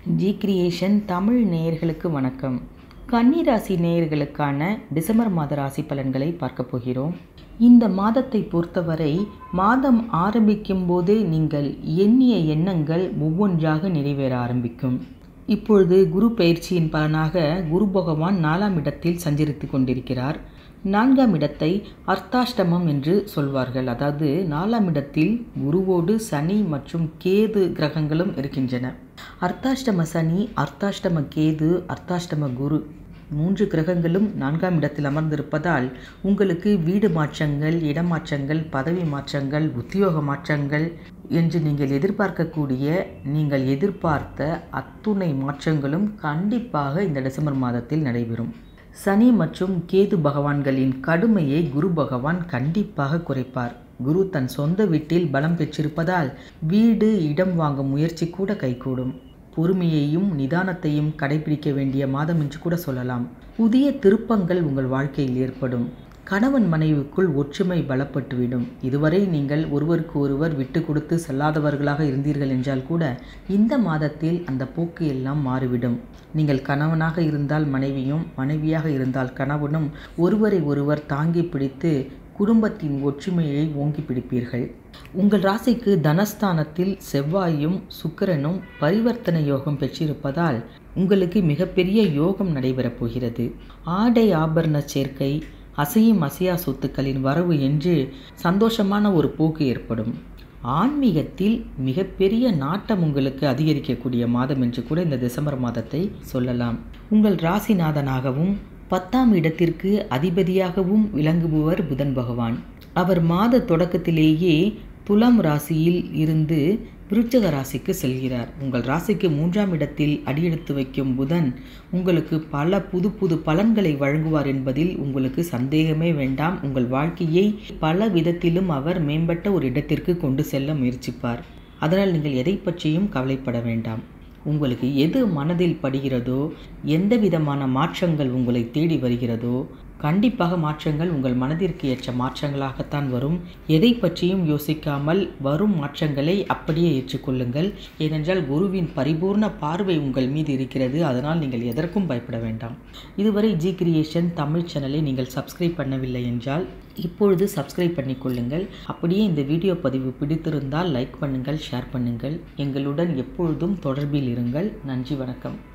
G creation Tamil நேயர்களுக்கு வணக்கம் கன்னிராசி நேயர்களுக்கான டிசம்பர் மாத ராசி பலன்களை பார்க்க போகிறோம் இந்த மாதத்தை பொறுத்தவரை மாதம் ஆரம்பிக்கும் போதே நீங்கள் எண்ணிய எண்ணங்கள் ஒவ்வொன்றாக நிறைவேற ஆரம்பிக்கும் இப்பொழுது குரு பயிற்சியின் பலனாக குரு பகவான் நாலாம் இடத்தில் சஞ்சரித்து கொண்டிருக்கிறார் நான்காம் இடத்தை அர்த்தாஷ்டமம் என்று சொல்வார்கள் அதாவது நாலாம் இடத்தில் குருவோடு சனி மற்றும் கேது கிரகங்களும் இருக்கின்றன அர்த்தாஷ்டம சனி அர்த்தாஷ்டம கேது அர்த்தாஷ்டம குரு மூன்று கிரகங்களும் நான்காம் இடத்தில் அமர்ந்திருப்பதால் உங்களுக்கு வீடு மாற்றங்கள் இடமாற்றங்கள் பதவி மாற்றங்கள் உத்தியோக மாற்றங்கள் என்று நீங்கள் எதிர்பார்க்கக்கூடிய நீங்கள் எதிர்பார்த்த அத்துணை மாற்றங்களும் கண்டிப்பாக இந்த டிசம்பர் மாதத்தில் நடைபெறும் சனி மற்றும் கேது பகவான்களின் கடுமையை குரு பகவான் கண்டிப்பாக குறைப்பார் குரு தன் சொந்த வீட்டில் பலம் பெற்றிருப்பதால் வீடு இடம் வாங்கும் முயற்சி கூட கைகூடும் பொறுமையையும் நிதானத்தையும் கடைபிடிக்க வேண்டிய மாதம் என்று கூட சொல்லலாம் புதிய திருப்பங்கள் உங்கள் வாழ்க்கையில் ஏற்படும் கணவன் மனைவிக்குள் ஒற்றுமை பலப்பட்டுவிடும் இதுவரை நீங்கள் ஒருவருக்கு ஒருவர் விட்டு கொடுத்து செல்லாதவர்களாக இருந்தீர்கள் என்றால் கூட இந்த மாதத்தில் அந்த போக்கு எல்லாம் மாறிவிடும் நீங்கள் கணவனாக இருந்தால் மனைவியும் மனைவியாக இருந்தால் கணவனும் ஒருவரை ஒருவர் தாங்கி பிடித்து குடும்பத்தின் ஒற்றுமையை ஓங்கி பிடிப்பீர்கள் உங்கள் ராசிக்கு தனஸ்தானத்தில் செவ்வாயும் சுக்கிரனும் பரிவர்த்தனை யோகம் பெற்றிருப்பதால் உங்களுக்கு மிகப்பெரிய யோகம் நடைபெறப் போகிறது ஆடை ஆபரண சேர்க்கை அசையும் அசையா சொத்துக்களின் வரவு என்று சந்தோஷமான ஒரு போக்கு ஏற்படும் ஆன்மீகத்தில் மிகப்பெரிய நாட்டம் உங்களுக்கு அதிகரிக்கக்கூடிய மாதம் என்று கூட இந்த டிசம்பர் மாதத்தை சொல்லலாம் உங்கள் ராசிநாதனாகவும் பத்தாம் இடத்திற்கு அதிபதியாகவும் விளங்குபவர் புதன் பகவான் அவர் மாத தொடக்கத்திலேயே துலாம் ராசியில் இருந்து விருச்சக ராசிக்கு செல்கிறார் உங்கள் ராசிக்கு மூன்றாம் இடத்தில் அடியெடுத்து வைக்கும் புதன் உங்களுக்கு பல புது புது பலன்களை வழங்குவார் என்பதில் உங்களுக்கு சந்தேகமே வேண்டாம் உங்கள் வாழ்க்கையை பல விதத்திலும் அவர் மேம்பட்ட ஒரு இடத்திற்கு கொண்டு செல்ல முயற்சிப்பார் அதனால் நீங்கள் எதை பற்றியும் கவலைப்பட வேண்டாம் உங்களுக்கு எது மனதில் படுகிறதோ எந்த விதமான மாற்றங்கள் உங்களை தேடி வருகிறதோ கண்டிப்பாக மாற்றங்கள் உங்கள் மனதிற்கு ஏற்ற மாற்றங்களாகத்தான் வரும் எதை பற்றியும் யோசிக்காமல் வரும் மாற்றங்களை அப்படியே ஏற்றுக்கொள்ளுங்கள் ஏனென்றால் குருவின் பரிபூர்ண பார்வை உங்கள் மீது இருக்கிறது அதனால் நீங்கள் எதற்கும் பயப்பட வேண்டாம் இதுவரை ஜி கிரியேஷன் தமிழ் சேனலை நீங்கள் சப்ஸ்கிரைப் பண்ணவில்லை என்றால் இப்பொழுது சப்ஸ்கிரைப் பண்ணிக்கொள்ளுங்கள் அப்படியே இந்த வீடியோ பதிவு பிடித்திருந்தால் லைக் பண்ணுங்கள் ஷேர் பண்ணுங்கள் எங்களுடன் எப்பொழுதும் தொடர்பில் இருங்கள் நன்றி வணக்கம்